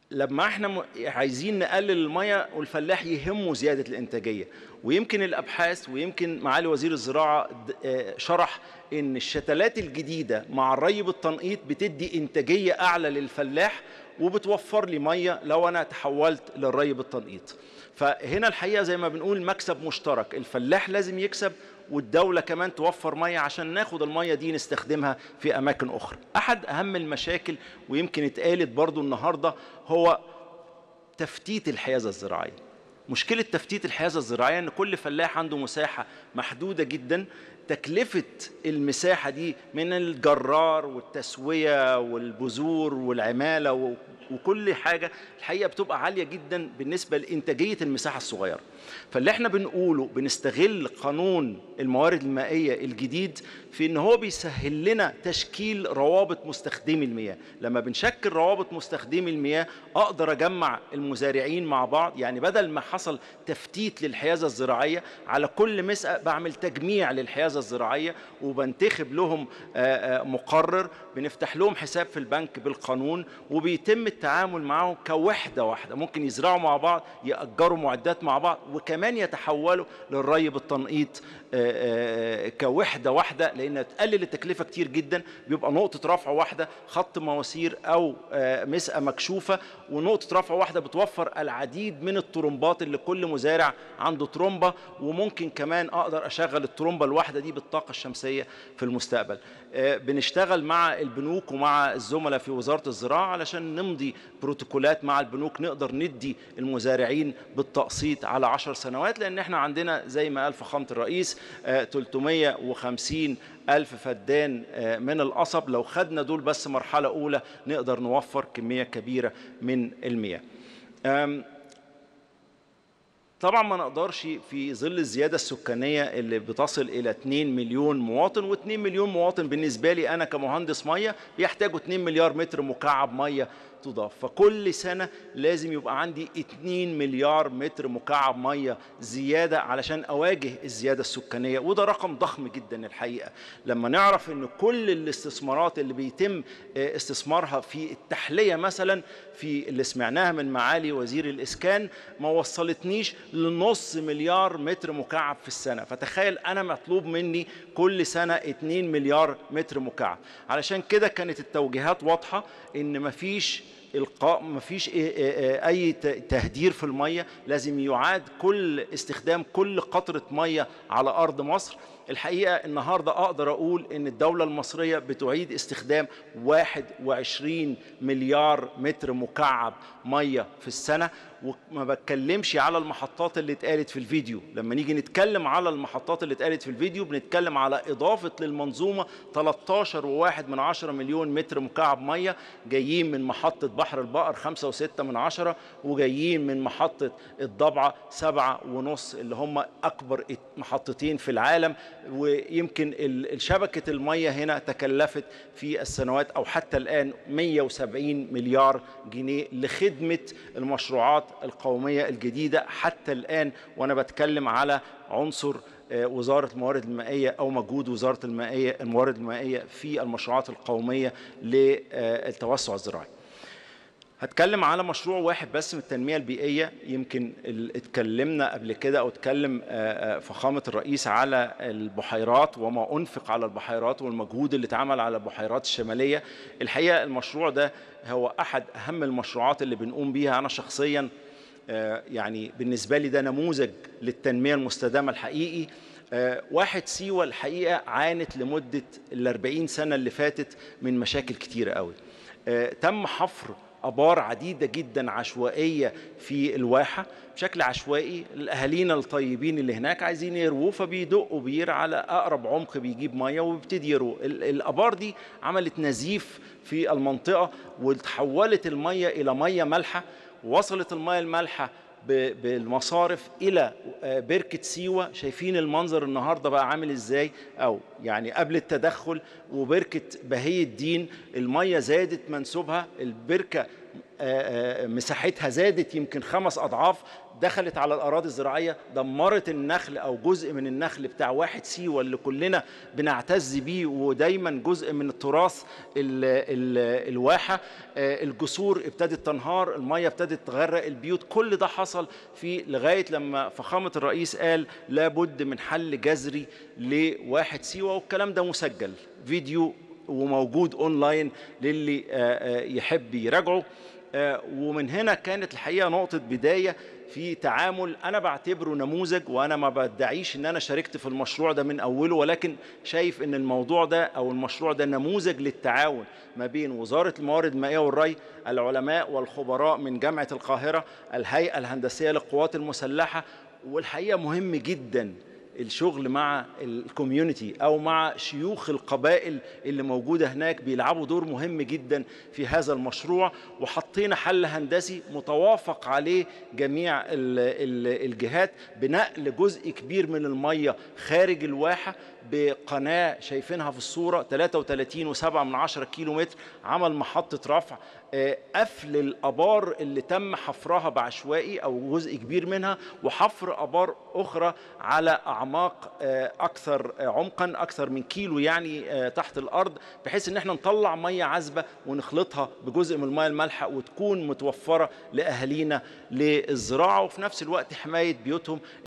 لما احنا م- عايزين نقلل الميه والفلاح يهمه زياده الانتاجيه ويمكن الابحاث ويمكن معالي وزير الزراعه د- آه، شرح ان الشتلات الجديده مع الري بالتنقيط بتدي انتاجيه اعلى للفلاح وبتوفر لي ميه لو انا تحولت للري بالتنقيط فهنا الحقيقه زي ما بنقول مكسب مشترك الفلاح لازم يكسب والدولة كمان توفر مية عشان ناخد المية دي نستخدمها في أماكن أخرى أحد أهم المشاكل ويمكن اتقالت برضو النهاردة هو تفتيت الحيازة الزراعية مشكلة تفتيت الحيازة الزراعية أن كل فلاح عنده مساحة محدودة جدا تكلفة المساحة دي من الجرار والتسوية والبذور والعمالة و- وكل حاجة الحقيقة بتبقى عالية جدا بالنسبة لإنتاجية المساحة الصغيرة فاللي احنا بنقوله بنستغل قانون الموارد المائية الجديد في ان هو بيسهل لنا تشكيل روابط مستخدمي المياه لما بنشكل روابط مستخدمي المياه اقدر اجمع المزارعين مع بعض يعني بدل ما حصل تفتيت للحيازة الزراعية على كل مسأة بعمل تجميع للحيازة الزراعية وبنتخب لهم آه، آه، مقرر بنفتح لهم حساب في البنك بالقانون وبيتم التعامل معهم كوحدة واحدة ممكن يزرعوا مع بعض يأجروا معدات مع بعض وكمان يتحولوا للري بالتنقيط آه، آه، كوحدة واحدة لأنها تقلل التكلفة كتير جدا بيبقى نقطة رفع واحدة خط مواسير أو آه، مسقة مكشوفة ونقطة رفع واحدة بتوفر العديد من الطرمبات اللي كل مزارع عنده طرمبة وممكن كمان أقدر أشغل الطرمبة الواحدة دي بالطاقة الشمسية في المستقبل آه، بنشتغل مع البنوك ومع الزملاء في وزارة الزراعة علشان نمضي بروتوكولات مع البنوك نقدر ندي المزارعين بالتقسيط على عشر سنوات لأن احنا عندنا زي ما قال فخامة الرئيس آه، 350 ألف فدان آه، من القصب لو خدنا دول بس مرحلة أولى نقدر نوفر كمية كبيرة من المياه آم، طبعا ما نقدرش في ظل الزيادة السكانية اللي بتصل إلى 2 مليون مواطن و2 مليون مواطن بالنسبة لي أنا كمهندس مية بيحتاجوا 2 مليار متر مكعب مية تضاف فكل سنة لازم يبقى عندي 2 مليار متر مكعب مية زيادة علشان أواجه الزيادة السكانية وده رقم ضخم جدا الحقيقة لما نعرف أن كل الاستثمارات اللي بيتم آه، استثمارها في التحلية مثلا في اللي سمعناها من معالي وزير الإسكان ما وصلتنيش لنص مليار متر مكعب في السنة فتخيل أنا مطلوب مني كل سنة 2 مليار متر مكعب علشان كده كانت التوجيهات واضحة إن مفيش القاء مفيش إيه- إيه- إيه اي ت- تهدير في الميه لازم يعاد كل استخدام كل قطره ميه على ارض مصر الحقيقه النهارده اقدر اقول ان الدوله المصريه بتعيد استخدام 21 مليار متر مكعب ميه في السنه وما بتكلمش على المحطات اللي اتقالت في الفيديو لما نيجي نتكلم على المحطات اللي اتقالت في الفيديو بنتكلم على اضافه للمنظومه 13 وواحد من عشرة مليون متر مكعب ميه جايين من محطه بحر البقر 5 وستة من عشرة وجايين من محطه الضبعه سبعة ونص اللي هم اكبر محطتين في العالم ويمكن ال- الشبكه الميه هنا تكلفت في السنوات او حتى الان 170 مليار جنيه لخدمه المشروعات القوميه الجديده حتى الان وانا بتكلم على عنصر آه، وزاره الموارد المائيه او مجهود وزاره المائيه الموارد المائيه في المشروعات القوميه للتوسع الزراعي. هتكلم على مشروع واحد بس من التنمية البيئية يمكن ال- اتكلمنا قبل كده أو اتكلم آه، آه، فخامة الرئيس على البحيرات وما أنفق على البحيرات والمجهود اللي اتعمل على البحيرات الشمالية الحقيقة المشروع ده هو أحد أهم المشروعات اللي بنقوم بيها أنا شخصيا آه، يعني بالنسبة لي ده نموذج للتنمية المستدامة الحقيقي آه، واحد سيوة الحقيقة عانت لمدة الأربعين سنة اللي فاتت من مشاكل كتيرة قوي آه، تم حفر ابار عديده جدا عشوائيه في الواحه بشكل عشوائي الاهالينا الطيبين اللي هناك عايزين يرووا فبيدقوا بير على اقرب عمق بيجيب ميه وبيبتدي يرووا ال- الابار دي عملت نزيف في المنطقه وتحولت الميه الى ميه مالحه وصلت الميه المالحه ب- بالمصارف الى آه، بركه سيوه شايفين المنظر النهارده بقى عامل ازاي او يعني قبل التدخل وبركه بهي الدين الميه زادت منسوبها البركه آه، آه، مساحتها زادت يمكن خمس اضعاف دخلت على الاراضي الزراعيه دمرت النخل او جزء من النخل بتاع واحد سيوه اللي كلنا بنعتز بيه ودايما جزء من التراث ال ال الواحه آه، الجسور ابتدت تنهار الميه ابتدت تغرق البيوت كل ده حصل في لغايه لما فخامه الرئيس قال لابد من حل جذري لواحد سيوه والكلام ده مسجل فيديو وموجود اونلاين للي آه، آه، يحب يراجعه آه، ومن هنا كانت الحقيقه نقطه بدايه في تعامل انا بعتبره نموذج وانا ما بدعيش ان انا شاركت في المشروع ده من اوله ولكن شايف ان الموضوع ده او المشروع ده نموذج للتعاون ما بين وزاره الموارد المائيه والري العلماء والخبراء من جامعه القاهره الهيئه الهندسيه للقوات المسلحه والحقيقه مهم جدا الشغل مع الكوميونتي او مع شيوخ القبائل اللي موجوده هناك بيلعبوا دور مهم جدا في هذا المشروع وحطينا حل هندسي متوافق عليه جميع ال- ال- الجهات بنقل جزء كبير من الميه خارج الواحه بقناه شايفينها في الصوره 33.7 من 10 كيلو متر عمل محطه رفع آه، قفل الابار اللي تم حفرها بعشوائي او جزء كبير منها وحفر ابار اخرى على اعماق آه، اكثر آه، عمقا اكثر من كيلو يعني آه، تحت الارض بحيث ان احنا نطلع ميه عذبه ونخلطها بجزء من الميه المالحه وتكون متوفره لاهالينا للزراعه وفي نفس الوقت حمايه بيوتهم